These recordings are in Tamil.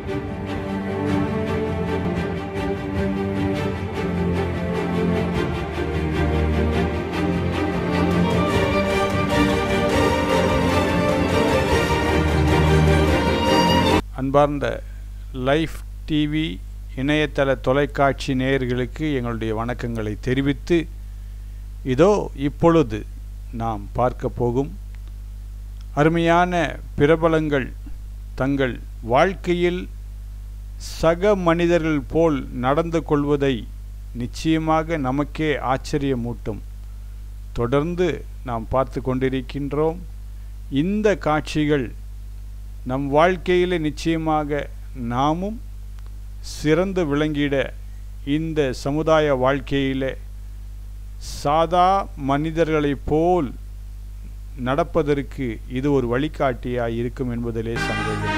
அன்பார்ந்த லைஃப் டிவி இணையதள தொலைக்காட்சி நேயர்களுக்கு எங்களுடைய வணக்கங்களை தெரிவித்து இதோ இப்பொழுது நாம் பார்க்க போகும் அருமையான பிரபலங்கள் தங்கள் வாழ்க்கையில் சக மனிதர்கள் போல் நடந்து கொள்வதை நிச்சயமாக நமக்கே ஆச்சரியமூட்டும் தொடர்ந்து நாம் பார்த்து கொண்டிருக்கின்றோம் இந்த காட்சிகள் நம் வாழ்க்கையில் நிச்சயமாக நாமும் சிறந்து விளங்கிட இந்த சமுதாய வாழ்க்கையில் சாதா மனிதர்களைப் போல் நடப்பதற்கு இது ஒரு வழிகாட்டியாக இருக்கும் என்பதிலே சந்தேகம்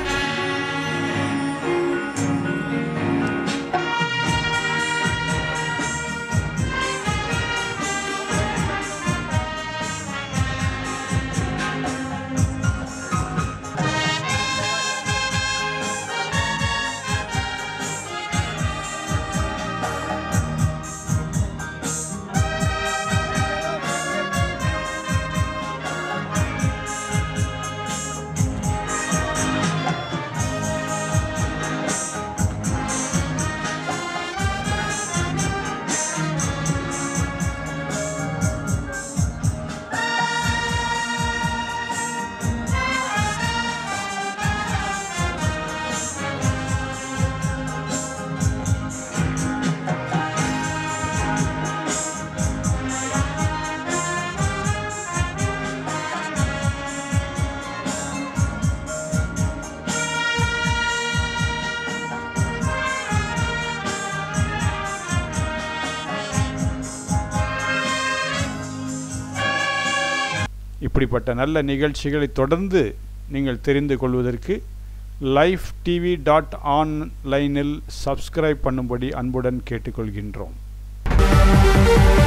இப்படிப்பட்ட நல்ல நிகழ்ச்சிகளை தொடர்ந்து நீங்கள் தெரிந்து கொள்வதற்கு லைஃப் டிவி டாட் ஆன்லைனில் சப்ஸ்கிரைப் பண்ணும்படி அன்புடன் கேட்டுக்கொள்கின்றோம்